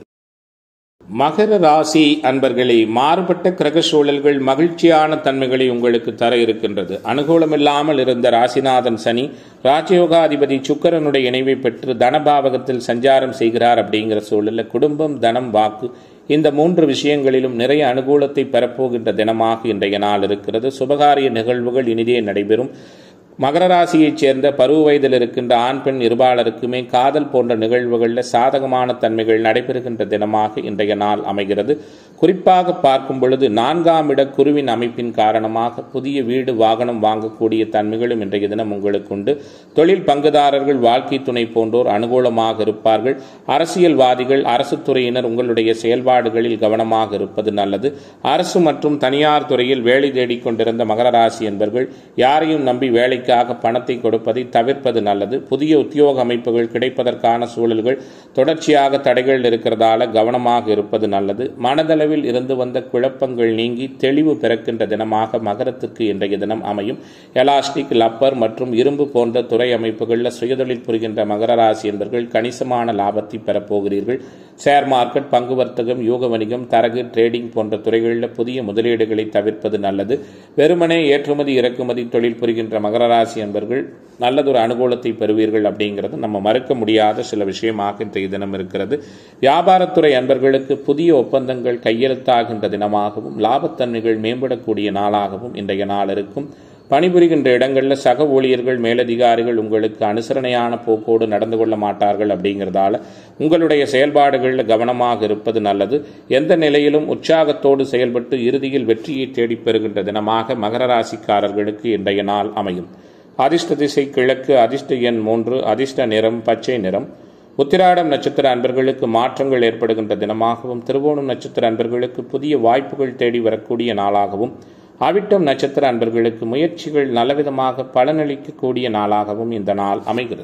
[SPEAKER 1] மகர ராசி அன்பர்களே மாறுபட்ட கிரக சூழல்கள் மகிழ்ச்சியான தன்மைகளை உங்களுக்கு தர இருக்கின்றது அனுகூலமில்லாமல் இருந்த ராசிநாதன் சனி ராஜயோகாதிபதி சுக்கிரனுடைய இணைவை பெற்று தனபாவகத்தில் சஞ்சாரம் செய்கிறார் அப்படிங்கிற சூழலில் குடும்பம் தனம் வாக்கு இந்த மூன்று விஷயங்களிலும் நிறைய அனுகூலத்தை பெறப்போகின்ற தினமாக இன்றைய நாள் இருக்கிறது சுபகாரிய நிகழ்வுகள் இனிதே நடைபெறும் மகர ராசியைச் சேர்ந்த பருவ வயதில் இருக்கின்ற ஆண் பெண் இருபாலருக்குமே காதல் போன்ற நிகழ்வுகளில் சாதகமான தன்மைகள் நடைபெறுகின்ற தினமாக இன்றைய நாள் அமைகிறது குறிப்பாக பார்க்கும் பொழுது நான்காம் இட குருவின் அமைப்பின் காரணமாக புதிய வீடு வாகனம் வாங்கக்கூடிய தன்மைகளும் இன்றைய தினம் உங்களுக்கு உண்டு தொழில் பங்குதாரர்கள் வாழ்க்கை துணை போன்றோர் அனுகூலமாக இருப்பார்கள் அரசியல்வாதிகள் அரசு துறையினர் உங்களுடைய செயல்பாடுகளில் கவனமாக இருப்பது நல்லது அரசு மற்றும் தனியார் துறையில் வேலை தேடிக் கொண்டிருந்த மகர ராசி என்பவர்கள் யாரையும் நம்பி வேலைக்காக பணத்தை கொடுப்பதை தவிர்ப்பது நல்லது புதிய உத்தியோக அமைப்புகள் கிடைப்பதற்கான சூழல்கள் தொடர்ச்சியாக தடைகள் இருக்கிறதால கவனமாக இருப்பது நல்லது மனதளவில் இருந்து வந்த குழப்பங்கள் நீங்கி தெளிவு பிறக்கின்ற தினமாக மகரத்துக்கு இன்றைய தினம் அமையும் எலாஸ்டிக் லப்பர் மற்றும் இரும்பு போன்ற துறை அமைப்புகளில் சுயதொழில் புரிகின்ற மகர ராசி என்பவர்கள் கணிசமான லாபத்தை பெறப்போகிறீர்கள் ஷேர் மார்க்கெட் பங்கு வர்த்தகம் யூக வணிகம் தரகு ட்ரேடிங் போன்ற துறைகளில் புதிய முதலீடுகளை தவிர்ப்பது நல்லது வெறுமனே ஏற்றுமதி இறக்குமதி தொழில் புரிகின்ற மகர ராசி என்பவர்கள் நல்லதொரு அனுகூலத்தை பெறுவீர்கள் அப்படிங்கிறது நம்ம மறுக்க முடியாத சில விஷயமாக இன்றைய தினம் இருக்கிறது வியாபாரத்துறை அன்பர்களுக்கு புதிய ஒப்பந்தங்கள் கையெழுத்தாகின்ற தினமாகவும் லாபத்தன்மைகள் மேம்படக்கூடிய நாளாகவும் இன்றைய நாள் இருக்கும் பணிபுரிகின்ற இடங்களில் சக ஊழியர்கள் மேலதிகாரிகள் உங்களுக்கு அனுசரணையான போக்கோடு நடந்து கொள்ள மாட்டார்கள் அப்படிங்கிறதால உங்களுடைய செயல்பாடுகளில் கவனமாக இருப்பது நல்லது எந்த நிலையிலும் உற்சாகத்தோடு செயல்பட்டு இறுதியில் வெற்றியை தேடிப் பெறுகின்ற தினமாக மகர ராசிக்காரர்களுக்கு இன்றைய நாள் அமையும் அதிர்ஷ்ட திசை கிழக்கு அதிர்ஷ்ட எண் மூன்று அதிர்ஷ்ட நிறம் பச்சை நிறம் உத்திராடம் நட்சத்திர அன்பர்களுக்கு மாற்றங்கள் ஏற்படுகின்ற தினமாகவும் திருவோணம் நட்சத்திர அன்பர்களுக்கு புதிய வாய்ப்புகள் தேடி வரக்கூடிய நாளாகவும் அவிட்டம் நட்சத்திர அன்பர்களுக்கு முயற்சிகள் நல்லவிதமாக பலனளிக்கக்கூடிய நாளாகவும் இந்த நாள் அமைகிறது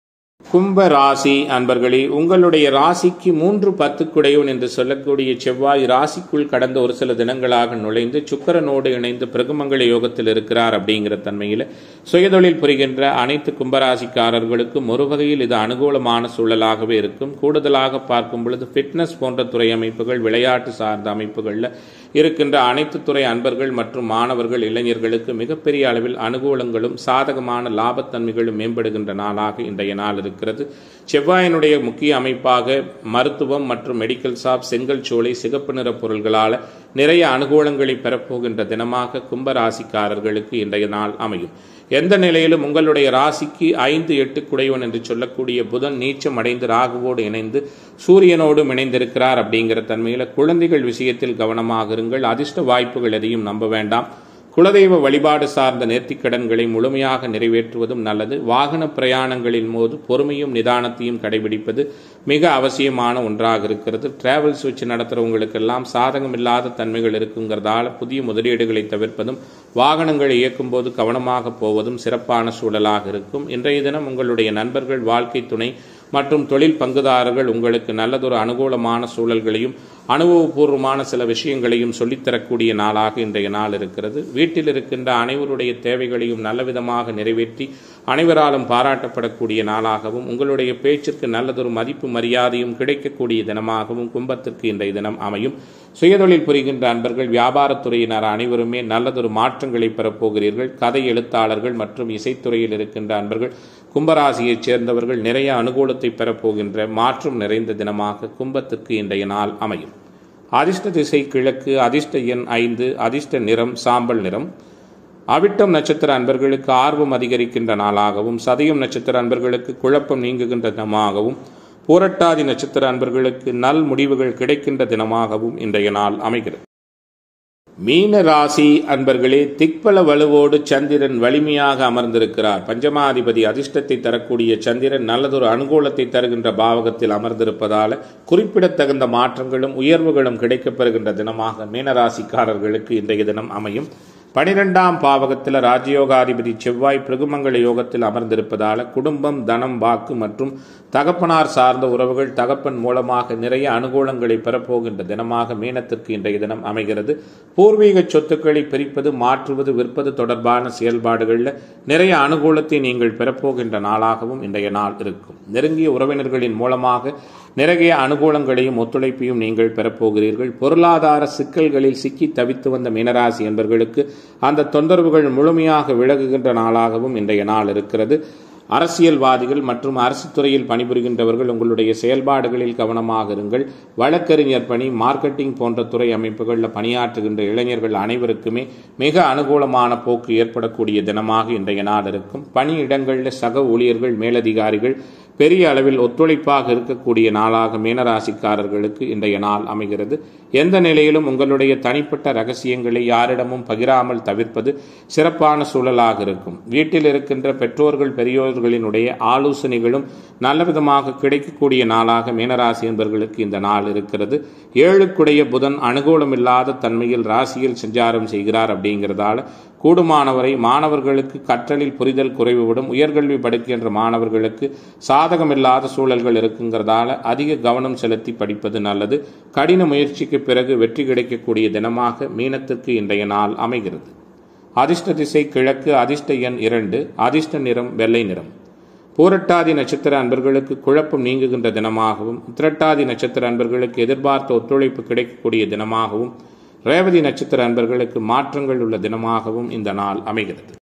[SPEAKER 1] கும்ப ராசி அன்பர்களே உங்களுடைய ராசிக்கு மூன்று பத்துக்குடையவன் என்று சொல்லக்கூடிய செவ்வாய் ராசிக்குள் கடந்த ஒரு சில தினங்களாக நுழைந்து சுக்கரனோடு இணைந்து பிரகுமங்கள யோகத்தில் இருக்கிறார் அப்படிங்கிற தன்மையில் சுயதொழில் புரிகின்ற அனைத்து கும்பராசிக்காரர்களுக்கும் ஒரு வகையில் இது அனுகூலமான சூழலாகவே இருக்கும் கூடுதலாக பார்க்கும் பொழுது ஃபிட்னஸ் போன்ற துறை அமைப்புகள் விளையாட்டு சார்ந்த அமைப்புகளில் இருக்கின்ற அனைத்து துறை அன்பர்கள் மற்றும் மாணவர்கள் இளைஞர்களுக்கு மிகப்பெரிய அளவில் அனுகூலங்களும் சாதகமான லாபத்தன்மைகளும் மேம்படுகின்ற நாளாக இன்றைய நாள் இருக்கிறது செவ்வாயினுடைய முக்கிய அமைப்பாக மருத்துவம் மற்றும் மெடிக்கல் ஷாப் செங்கல் சோலை சிகப்பு நிற பொருள்களால் நிறைய அனுகூலங்களை பெறப்போகின்ற தினமாக கும்ப ராசிக்காரர்களுக்கு இன்றைய நாள் அமையும் எந்த நிலையிலும் உங்களுடைய ராசிக்கு ஐந்து எட்டு குடையவன் என்று சொல்லக்கூடிய புதன் நீச்சம் அடைந்து ராகுவோடு இணைந்து சூரியனோடும் இணைந்திருக்கிறார் அப்படிங்கிற தன்மையில் குழந்தைகள் விஷயத்தில் கவனமாக இருங்கள் அதிர்ஷ்ட வாய்ப்புகள் எதையும் நம்ப வேண்டாம் குலதெய்வ வழிபாடு சார்ந்த நேர்த்திக்கடன்களை முழுமையாக நிறைவேற்றுவதும் நல்லது வாகன பிரயாணங்களின் போது பொறுமையும் நிதானத்தையும் கடைபிடிப்பது மிக அவசியமான ஒன்றாக இருக்கிறது டிராவல்ஸ் வச்சு நடத்துகிறவங்களுக்கெல்லாம் சாதகமில்லாத தன்மைகள் இருக்குங்கிறதால புதிய முதலீடுகளை தவிர்ப்பதும் வாகனங்களை இயக்கும் போது கவனமாக போவதும் சிறப்பான சூழலாக இருக்கும் இன்றைய தினம் உங்களுடைய நண்பர்கள் வாழ்க்கை துணை மற்றும் தொழில் பங்குதாரர்கள் உங்களுக்கு நல்லதொரு அனுகூலமான சூழல்களையும் அனுபவபூர்வமான சில விஷயங்களையும் சொல்லித்தரக்கூடிய நாளாக இன்றைய நாள் இருக்கிறது வீட்டில் இருக்கின்ற அனைவருடைய தேவைகளையும் நல்லவிதமாக நிறைவேற்றி அனைவராலும் பாராட்டப்படக்கூடிய நாளாகவும் உங்களுடைய பேச்சிற்கு நல்லதொரு மதிப்பு மரியாதையும் கிடைக்கக்கூடிய தினமாகவும் கும்பத்திற்கு இன்றைய தினம் அமையும் சுயதொழில் புரிகின்ற அன்பர்கள் வியாபாரத்துறையினர் அனைவருமே நல்லதொரு மாற்றங்களை பெறப்போகிறீர்கள் கதை எழுத்தாளர்கள் மற்றும் இசைத்துறையில் இருக்கின்ற அன்பர்கள் கும்பராசியைச் சேர்ந்தவர்கள் நிறைய அனுகூலத்தை பெறப்போகின்ற மாற்றம் நிறைந்த தினமாக கும்பத்துக்கு இன்றைய நாள் அமையும் அதிர்ஷ்ட திசை கிழக்கு அதிர்ஷ்ட எண் ஐந்து அதிர்ஷ்ட நிறம் சாம்பல் நிறம் அவிட்டம் நட்சத்திர அன்பர்களுக்கு ஆர்வம் அதிகரிக்கின்ற நாளாகவும் சதயம் நட்சத்திர அன்பர்களுக்கு குழப்பம் நீங்குகின்ற தினமாகவும் பூரட்டாதி நட்சத்திர அன்பர்களுக்கு நல் முடிவுகள் கிடைக்கின்ற தினமாகவும் இன்றைய நாள் அமைகிறது மீன ராசி அன்பர்களே திக்பல வலுவோடு சந்திரன் வலிமையாக அமர்ந்திருக்கிறார் பஞ்சமாதிபதி அதிர்ஷ்டத்தை தரக்கூடிய சந்திரன் நல்லதொரு அனுகூலத்தை தருகின்ற பாவகத்தில் அமர்ந்திருப்பதால குறிப்பிடத்தகுந்த மாற்றங்களும் உயர்வுகளும் கிடைக்கப்பெறுகின்ற தினமாக மீனராசிக்காரர்களுக்கு இன்றைய தினம் அமையும் பனிரெண்டாம் பாவகத்தில் ராஜயோகாதிபதி செவ்வாய் பிருகுமங்கள யோகத்தில் அமர்ந்திருப்பதால குடும்பம் தனம் வாக்கு மற்றும் தகப்பனார் சார்ந்த உறவுகள் தகப்பன் மூலமாக நிறைய அனுகூலங்களை பெறப்போகின்ற தினமாக மீனத்திற்கு இன்றைய தினம் அமைகிறது பூர்வீக சொத்துக்களை பிரிப்பது மாற்றுவது விற்பது தொடர்பான செயல்பாடுகளில் நிறைய அனுகூலத்தை நீங்கள் பெறப்போகின்ற நாளாகவும் இன்றைய நாள் இருக்கும் நெருங்கிய உறவினர்களின் மூலமாக நிறைய அனுகூலங்களையும் ஒத்துழைப்பையும் நீங்கள் பெறப்போகிறீர்கள் பொருளாதார சிக்கல்களில் சிக்கி தவித்து வந்த மீனராசி என்பவர்களுக்கு அந்த தொந்தரவுகள் முழுமையாக விலகுகின்ற நாளாகவும் இன்றைய நாள் இருக்கிறது அரசியல்வாதிகள் மற்றும் அரசு துறையில் பணிபுரிகின்றவர்கள் உங்களுடைய செயல்பாடுகளில் கவனமாக இருங்கள் வழக்கறிஞர் பணி மார்க்கெட்டிங் போன்ற துறை அமைப்புகளில் பணியாற்றுகின்ற இளைஞர்கள் அனைவருக்குமே மிக அனுகூலமான போக்கு ஏற்படக்கூடிய தினமாக இன்றைய நாள் இருக்கும் பணியிடங்களில் சக ஊழியர்கள் மேலதிகாரிகள் பெரிய அளவில் ஒத்துழைப்பாக இருக்கக்கூடிய நாளாக மீனராசிக்காரர்களுக்கு இன்றைய நாள் அமைகிறது எந்த நிலையிலும் உங்களுடைய தனிப்பட்ட ரகசியங்களை யாரிடமும் பகிராமல் தவிர்ப்பது சிறப்பான சூழலாக இருக்கும் வீட்டில் இருக்கின்ற பெற்றோர்கள் பெரியோர்களினுடைய ஆலோசனைகளும் நல்லவிதமாக கிடைக்கக்கூடிய நாளாக மீனராசி என்பவர்களுக்கு இந்த நாள் இருக்கிறது ஏழுக்குடைய புதன் அனுகூலமில்லாத தன்மையில் ராசியில் சஞ்சாரம் செய்கிறார் அப்படிங்கிறதால கூடுமானவரை மாணவர்களுக்கு கற்றலில் புரிதல் குறைவுவிடும் உயர்கல்வி படிக்கின்ற மாணவர்களுக்கு சாதகமில்லாத சூழல்கள் இருக்குங்கிறதால அதிக கவனம் செலுத்தி படிப்பது நல்லது கடின முயற்சிக்கு பிறகு வெற்றி கிடைக்கக்கூடிய தினமாக மீனத்திற்கு இன்றைய நாள் அமைகிறது அதிர்ஷ்ட திசை கிழக்கு அதிர்ஷ்ட எண் இரண்டு அதிர்ஷ்ட நிறம் வெள்ளை நிறம் பூரட்டாதி நட்சத்திர அன்பர்களுக்கு குழப்பம் நீங்குகின்ற தினமாகவும் உத்திரட்டாதி நட்சத்திர அன்பர்களுக்கு எதிர்பார்த்த ஒத்துழைப்பு கிடைக்கக்கூடிய தினமாகவும் ரேவதி நட்சத்திர அன்பர்களுக்கு மாற்றங்கள் உள்ள தினமாகவும் இந்த நாள் அமைகிறது